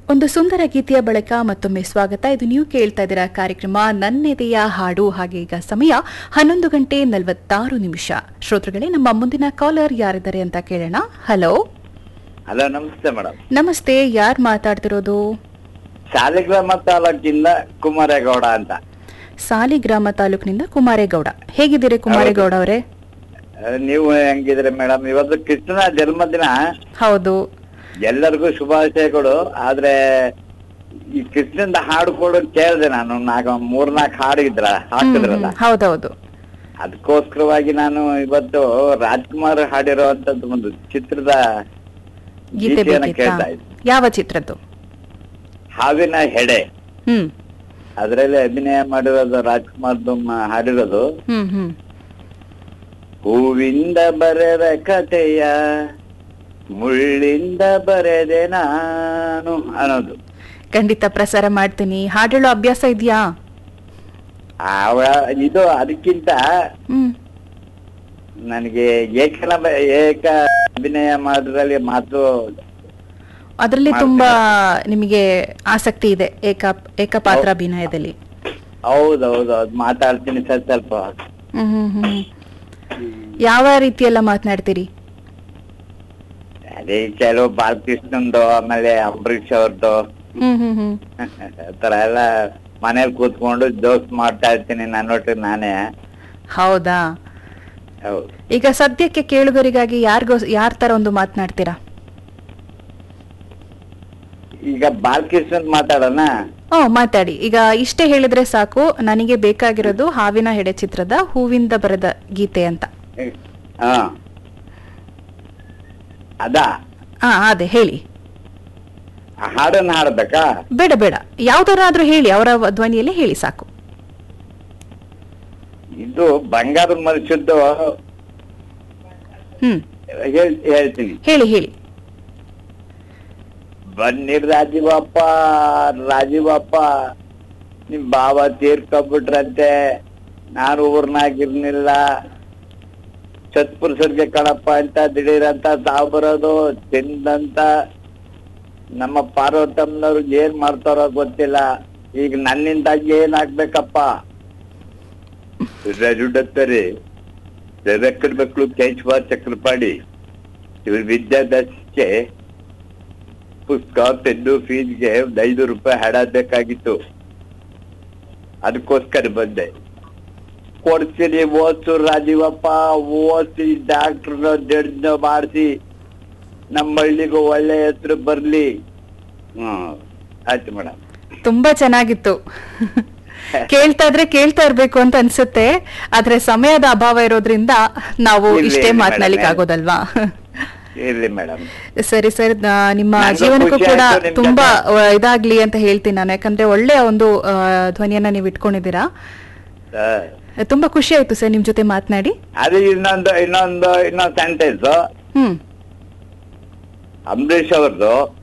ಒಂದು ಸುಂದರ ಗೀತೆಯ ಬಳಿಕ ಮತ್ತೊಮ್ಮೆ ಸ್ವಾಗತ ಇದು ನೀವು ಕೇಳ್ತಾ ಇದ್ದೀರಾ ಕಾರ್ಯಕ್ರಮ ನನ್ನೆದೆಯ ಹಾಡು ಹಾಗೆ ಈಗ ಸಮಯ ಹನ್ನೊಂದು ಗಂಟೆ ನಲವತ್ತಾರು ನಿಮಿಷ ಶ್ರೋತೃಗಳೇ ನಮ್ಮ ಮುಂದಿನ ಕಾಲರ್ ಯಾರಿದ್ದಾರೆ ಅಂತ ಕೇಳೋಣ ಹಲೋ ಹಲೋ ನಮಸ್ತೆ ಮೇಡಮ್ ನಮಸ್ತೆ ಯಾರು ಮಾತಾಡ್ತಿರೋದು ಶಾಲಿಗ್ರಾಮ ತಾಲೂಕಿಂದ ಕುಮಾರೇಗೌಡ ಅಂತ ಸಾಲಿಗ್ರಾಮ ತಾಲೂಕಿನಿಂದ ಕುಮಾರೇಗೌಡ ಹೇಗಿದ್ದೀರಿ ಕುಮಾರೇಗೌಡ ಅವರೇ ಆ, ನೀವು ಹೆಂಗಿದ್ರೆ ಮೇಡಮ್ ಇವತ್ತು ಕೃಷ್ಣನ ಜನ್ಮದಿನ ಹೌದು ಎಲ್ಲರಿಗೂ ಶುಭಾಶಯಗಳು ಆದ್ರೆ ಈ ಕೃಷ್ಣಂದ ಹಾಡು ಕೊಡು ಕೇಳಿದೆ ನಾನು ನಾಲ್ಕು ಮೂರ್ನಾಲ್ಕು ಹಾಡು ಇದ್ರ ಹಾಕಿದ್ರಲ್ಲ ಹ್ಮ್, ಹೌದೌದು ಅದಕ್ಕೋಸ್ಕರವಾಗಿ ನಾನು ಇವತ್ತು ರಾಜ್ಕುಮಾರ್ ಹಾಡಿರುವಂತದ್ದು ಒಂದು ಚಿತ್ರದ ಗೀತೆ ಗೀತೆಯನ್ನ ಬೇಕಿತ್ತಾ ಕೇಳ್ತಾ ಇದ್ದೆ ಯಾವ ಚಿತ್ರದ್ದು ಹಾವಿನ ಹೆಡೆ ಹ್ಮ್ ಅದರಲ್ಲಿ ಅಭಿನಯ ಮಾಡಿರೋದು ರಾಜ್ಕುಮಾರ್ದು ಮ- ಹಾಡಿರೋದು ಹ್ಮ್ ಹ್ಮ್ ಹೂವಿಂದ ಬರೆದ ಕಥೆಯ ಮುಳ್ಳಿಂದ ಬರೆದೆ ನಾನು ಅನ್ನೋದು ಖಂಡಿತ ಪ್ರಸಾರ ಮಾಡ್ತೀನಿ ಹಾಡೇಳೋ ಅಭ್ಯಾಸ ಇದೆಯಾ ಆವ ಇದು ಅದಕ್ಕಿಂತ ಹ್ಮ್ ನನಗೆ ಏಕನ ಏಕ ಅಭಿನಯ ಮಾಡೋದ್ರಲ್ಲಿ ಮಾತು ಅದರಲ್ಲಿ ತುಂಬಾ ನಿಮಗೆ ಆಸಕ್ತಿ ಇದೆ ಏಕ ಏಕಪಾತ್ರ ಅಭಿನಯದಲ್ಲಿ ಹೌದೌದು ಅದು ಮಾತಾಡ್ತೀನಿ ಸರ್ ಸ್ವಲ್ಪ ಹ್ಮ್ ಹ್ಮ್ ಹ್ಮ್ ಯಾವ ರೀತಿಯೆಲ್ಲ ಮಾತನಾಡ್ತೀರಿ ಅದೇ ಕೆಲವು ಬಾಲಕೃಷ್ಣಂದು ಆಮೇಲೆ ಅಂಬರೀಷ್ ಅವ್ರದ್ದು ಹ್ಮ್ ಹ್ಮ್ ಹ್ಮ್ ಆತರ ಎಲ್ಲ ಮನೇಲಿ ಕೂತ್ಕೊಂಡು ಜೋಕ್ಸ್ ಮಾಡ್ತಾ ಇರ್ತೀನಿ ನನ್ನೊಟ್ಟಿಗೆ ನಾನೇ ಹೌದಾ ಹೌದು ಈಗ ಸದ್ಯಕ್ಕೆ ಕೇಳುಗರಿಗಾಗಿ ಯಾರಿಗೋ ಯಾರ ತರ ಒಂದು ಮಾತನಾಡ್ತೀರಾ ಈಗ ಬಾಲಕೃಷ್ಣನ್ ಮಾತಾಡೋಣ ಓ ಮಾತಾಡಿ ಈಗ ಇಷ್ಟೇ ಹೇಳಿದ್ರೆ ಸಾಕು ನನಗೆ ಬೇಕಾಗಿರೋದು ಹಾವಿನ ಹೆಡೆ ಚಿತ್ರದ ಹೂವಿಂದ ಬರೆದ ಗೀತೆ ಅಂತ ಹಾ ಅದಾ ಹಾ ಅದೇ ಹೇಳಿ ಆ ಹಾಡನ್ನ ಹಾಡ್ಬೇಕಾ ಬೇಡ ಬೇಡ ಯಾವ್ದಾರಾದ್ರೂ ಹೇಳಿ ಅವರ ಧ್ವನಿಯಲ್ಲಿ ಹೇಳಿ ಸಾಕು ಇದು ಬಂಗಾರದ ಮನುಷ್ಯದ್ದು ಹ್ಮ್ ಹೇಳ್- ಹೇಳ್ತೀನಿ ಹೇಳಿ ಹೇಳಿ ಬನ್ನಿರ್ ರಾಜೀವಪ್ಪ ರಾಜೀವಪ್ಪ ನಿಮ್ ಬಾವ ತೀರ್ಕೊಬಿಟ್ರಂತೆ ನಾನು ಊರ್ನಾಗಿರ್ನಿಲ್ಲ ಸತ್ಪುರುಷರಿಗೆ ಕಣಪ್ಪ ಅಂತ ದಿಢೀರಂತ ಸಾವು ಬರೋದು ತಿಂದಂತ ನಮ್ಮ ಪಾರ್ವತಮ್ಮನವ್ರಿಗೆ ಏನ್ ಮಾಡ್ತಾರೋ ಗೊತ್ತಿಲ್ಲ ಈಗ ನನ್ನಿಂದಾಗಿ ಏನ್ ಆಗ್ಬೇಕಪ್ಪ ರಜುಡತ್ತರೆ ರವೆಕ್ಕಡ ಮಕ್ಕಳು ಕೇಶವ ಚಕ್ರಪಾಣಿ ಇವ್ರ ವಿದ್ಯಾಭ್ಯಾಸಕ್ಕೆ ಪುಸ್ತಕ ಪೆನ್ನು ಫೀಸ್ಗೆ ಒಂದು ಐದು ರೂಪಾಯಿ ಹಡಬೇಕಾಗಿತ್ತು ಅದಕ್ಕೋಸ್ಕರ ಬಂದೆ ಕೊಡ್ತೀನಿ ಓದ್ಸು ರಾಜೀವಪ್ಪ ಓದಿಸಿ ಡಾಕ್ಟರ್ನ ಜಡ್ಜ್ನ ಮಾಡಿಸಿ ನಮ್ಮ ಹಳ್ಳಿಗೂ ಒಳ್ಳೆ ಹೆಸರು ಬರ್ಲಿ ಹ್ಮ್ ಆಯ್ತು ಮೇಡಮ್ ತುಂಬಾ ಚೆನ್ನಾಗಿತ್ತು ಕೇಳ್ತಾ ಇದ್ರೆ ಕೇಳ್ತಾ ಇರ್ಬೇಕು ಅಂತ ಅನ್ಸುತ್ತೆ ಆದ್ರೆ ಸಮಯದ ಅಭಾವ ಇರೋದ್ರಿಂದ ನಾವು ಇರ್ಲಿ, ಇಷ್ಟೇ ಇರ್ಲಿ ಮಾತನಾಡ್ಲಿಕ್ಕೆ madam. ಆಗೋದಲ್ವಾ ಇರ್ಲಿ ಮೇಡಮ್ ಸರಿ ಸರ್ ನ- ನಿಮ್ಮ ನಂಗೂ ಜೀವನಕ್ಕೂ ಖುಷಿ ಕೂಡ ಆಯ್ತು ನಿಮ್ ತುಂಬಾ ಆ, ಇದಾಗ್ಲಿ ಅಂತ ಹೇಳ್ತೀನಿ ನಾನು ಯಾಕಂದ್ರೆ ಒಳ್ಳೆಯ ಒಂದು ಆ, ಧ್ವನಿಯನ್ನ ನೀವು ಇಟ್ಕೊಂಡಿದ್ದೀರಾ ತುಂಬಾ ಖುಷಿ ಆಯ್ತು ಸರ್ ನಿಮ್ ಜೊತೆ ಮಾತನಾಡಿ ಅದು ಇನ್ನೊಂದು ಇನ್ನೊಂದು ಇನ್ನೊಂದು ಸೆಂಟೆನ್ಸ್ ಹ್ಮ್ ಅಂಬರೀಷ್ ಅವ್ರದ್ದು